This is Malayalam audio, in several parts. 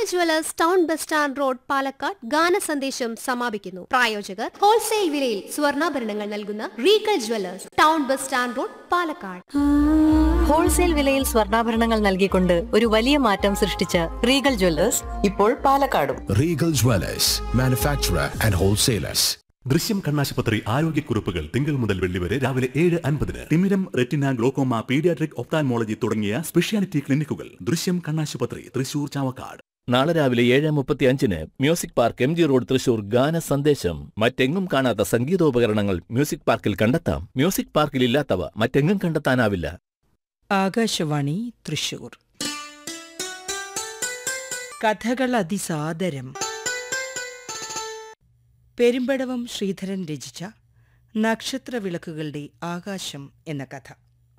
Jewellers town bus stand road Palakkad ഗാന സന്ദേശം സമാപിക്കുന്നു പ്രായോജകർ ഹോൾസെയിൽ വിലയിൽ സ്വർണ്ണാഭരണങ്ങൾ നൽകുന്ന Regal jewellers town bus stand road Palakkad wholesale വിലയിൽ സ്വർണ്ണാഭരണങ്ങൾ നൽകിക്കൊണ്ട് ഒരു വലിയ മാറ്റം സൃഷ്ടിച്ച റീഗൽ ജ്വല്ലേഴ്സ് ഇപ്പോൾ പാലക്കാടും Regal Dwellers, manufacturer and wholesalers. ദൃശ്യം കണ്ണാശുപത്രി ആരോഗ്യക്കുറിപ്പുകൾ തിങ്കൾ മുതൽ വെള്ളി വരെ രാവിലെ ഏഴ് അൻപതിന് തിമിരം റെറ്റിന ഗ്ലോക്കോമ പീഡിയാട്രിക് ഒപ്താൻമോളജി തുടങ്ങിയ സ്പെഷ്യാലിറ്റി ക്ലിനിക്കുകൾ ദൃശ്യം കണ്ണാശുപത്രി തൃശൂർ ചാവക്കാട് നാളെ രാവിലെ ഏഴ് മുപ്പത്തി അഞ്ചിന് music park M G road Thrissur ഗാന സന്ദേശം മറ്റെങ്ങും കാണാത്ത സംഗീതോപകരണങ്ങൾ മ്യൂസിക് പാർക്കിൽ കണ്ടെത്താം മ്യൂസിക് പാർക്കിൽ ഇല്ലാത്തവ മറ്റെങ്ങും കണ്ടെത്താനാവില്ല ആകാശവാണി തൃശൂർ കഥകൾ അതിസാദരം പെരുമ്പടവം ശ്രീധരൻ രചിച്ച നക്ഷത്രവിളക്കുകളുടെ ആകാശം എന്ന കഥ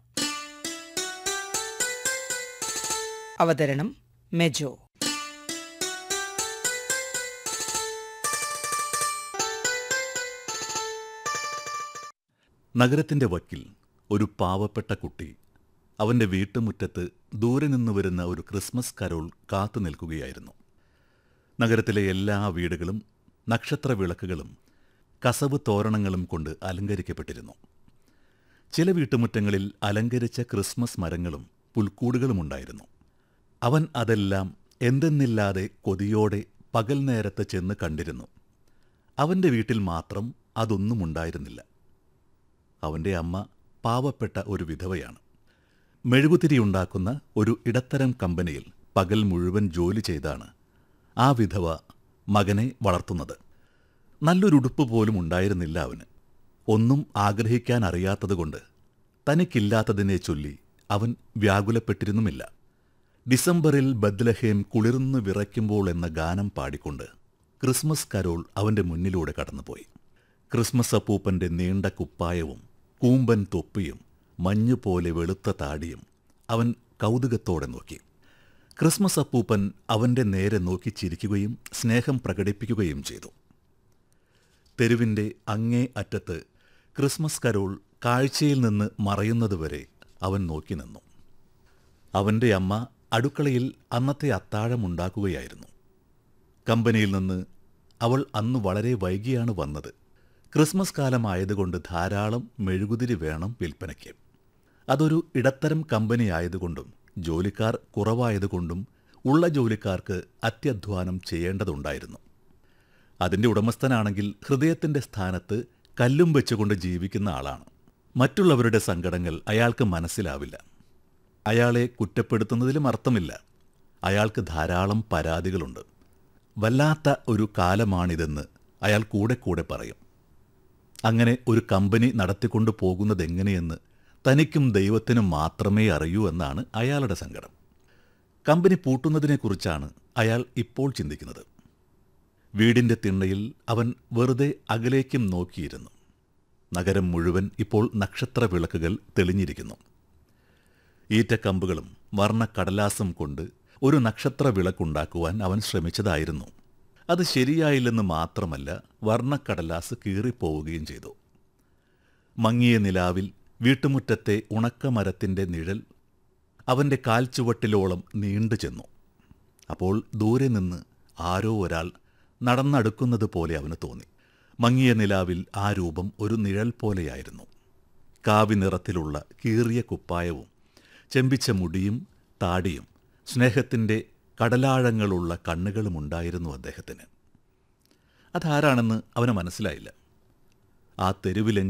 അവതരണം മെജോ നഗരത്തിന്റെ വക്കിൽ ഒരു പാവപ്പെട്ട കുട്ടി അവന്റെ വീട്ടുമുറ്റത്ത് ദൂരെ നിന്ന് വരുന്ന ഒരു ക്രിസ്മസ് കരോൾ കാത്തു നിൽക്കുകയായിരുന്നു നഗരത്തിലെ എല്ലാ വീടുകളും നക്ഷത്ര വിളക്കുകളും കസവ് തോരണങ്ങളും കൊണ്ട് അലങ്കരിക്കപ്പെട്ടിരുന്നു ചില വീട്ടുമുറ്റങ്ങളിൽ അലങ്കരിച്ച ക്രിസ്മസ് മരങ്ങളും പുൽക്കൂടുകളുമുണ്ടായിരുന്നു അവൻ അതെല്ലാം എന്തെന്നില്ലാതെ കൊതിയോടെ പകൽ നേരത്ത് ചെന്ന് കണ്ടിരുന്നു അവന്റെ വീട്ടിൽ മാത്രം അതൊന്നും ഉണ്ടായിരുന്നില്ല അവന്റെ അമ്മ പാവപ്പെട്ട ഒരു വിധവയാണ് മെഴുകുതിരിയുണ്ടാക്കുന്ന ഒരു ഇടത്തരം കമ്പനിയിൽ പകൽ മുഴുവൻ ജോലി ചെയ്താണ് ആ വിധവ മകനെ വളർത്തുന്നത് നല്ലൊരുടുപ്പ് പോലും ഉണ്ടായിരുന്നില്ല അവന് ഒന്നും ആഗ്രഹിക്കാൻ അറിയാത്തതുകൊണ്ട് തനിക്കില്ലാത്തതിനെ ചൊല്ലി അവൻ വ്യാകുലപ്പെട്ടിരുന്നുമില്ല ഡിസംബറിൽ ബദ്ലഹേം കുളിർന്നു വിറയ്ക്കുമ്പോൾ എന്ന ഗാനം പാടിക്കൊണ്ട് ക്രിസ്മസ് കരോൾ അവന്റെ മുന്നിലൂടെ കടന്നുപോയി ക്രിസ്മസ് അപ്പൂപ്പന്റെ നീണ്ട കുപ്പായവും കൂമ്പൻ തൊപ്പിയും മഞ്ഞുപോലെ വെളുത്ത താടിയും അവൻ കൗതുകത്തോടെ നോക്കി ക്രിസ്മസ് അപ്പൂപ്പൻ അവന്റെ നേരെ നോക്കി ചിരിക്കുകയും സ്നേഹം പ്രകടിപ്പിക്കുകയും ചെയ്തു തെരുവിന്റെ അങ്ങേ അറ്റത്ത് ക്രിസ്മസ് കരോൾ കാഴ്ചയിൽ നിന്ന് മറയുന്നതുവരെ അവൻ നോക്കി നിന്നു അവന്റെ അമ്മ അടുക്കളയിൽ അന്നത്തെ അത്താഴമുണ്ടാക്കുകയായിരുന്നു കമ്പനിയിൽ നിന്ന് അവൾ അന്ന് വളരെ വൈകിയാണ് വന്നത് ക്രിസ്മസ് കാലമായതുകൊണ്ട് ധാരാളം മെഴുകുതിരി വേണം വിൽപ്പനയ്ക്ക് അതൊരു ഇടത്തരം കമ്പനി ആയതുകൊണ്ടും ജോലിക്കാർ കുറവായതുകൊണ്ടും ഉള്ള ജോലിക്കാർക്ക് അത്യധ്വാനം ചെയ്യേണ്ടതുണ്ടായിരുന്നു അതിന്റെ ഉടമസ്ഥനാണെങ്കിൽ ഹൃദയത്തിന്റെ സ്ഥാനത്ത് കല്ലും വെച്ചുകൊണ്ട് ജീവിക്കുന്ന ആളാണ് മറ്റുള്ളവരുടെ സങ്കടങ്ങൾ അയാൾക്ക് മനസ്സിലാവില്ല അയാളെ കുറ്റപ്പെടുത്തുന്നതിലും അർത്ഥമില്ല അയാൾക്ക് ധാരാളം പരാതികളുണ്ട് വല്ലാത്ത ഒരു കാലമാണിതെന്ന് അയാൾ കൂടെ കൂടെ പറയും അങ്ങനെ ഒരു കമ്പനി നടത്തിക്കൊണ്ടു പോകുന്നതെങ്ങനെയെന്ന് തനിക്കും ദൈവത്തിനും മാത്രമേ അറിയൂ എന്നാണ് അയാളുടെ സങ്കടം കമ്പനി പൂട്ടുന്നതിനെക്കുറിച്ചാണ് അയാൾ ഇപ്പോൾ ചിന്തിക്കുന്നത് വീടിന്റെ തിണ്ണയിൽ അവൻ വെറുതെ അകലേക്കും നോക്കിയിരുന്നു നഗരം മുഴുവൻ ഇപ്പോൾ നക്ഷത്ര വിളക്കുകൾ തെളിഞ്ഞിരിക്കുന്നു ഈറ്റക്കമ്പുകളും വർണ്ണക്കടലാസും കൊണ്ട് ഒരു നക്ഷത്ര വിളക്കുണ്ടാക്കുവാൻ അവൻ ശ്രമിച്ചതായിരുന്നു അത് ശരിയായില്ലെന്ന് മാത്രമല്ല വർണ്ണക്കടലാസ് കീറിപ്പോവുകയും ചെയ്തു മങ്ങിയ നിലാവിൽ വീട്ടുമുറ്റത്തെ ഉണക്കമരത്തിന്റെ നിഴൽ അവന്റെ കാൽച്ചുവട്ടിലോളം നീണ്ടു ചെന്നു അപ്പോൾ ദൂരെ നിന്ന് ആരോ ഒരാൾ നടന്നടുക്കുന്നത് പോലെ അവന് തോന്നി മങ്ങിയ നിലാവിൽ ആ രൂപം ഒരു നിഴൽ പോലെയായിരുന്നു കാവി നിറത്തിലുള്ള കീറിയ കുപ്പായവും ചെമ്പിച്ച മുടിയും താടിയും സ്നേഹത്തിന്റെ കടലാഴങ്ങളുള്ള കണ്ണുകളുമുണ്ടായിരുന്നു അദ്ദേഹത്തിന് അതാരാണെന്ന് അവന് മനസ്സിലായില്ല ആ തെരുവിലെങ്ങും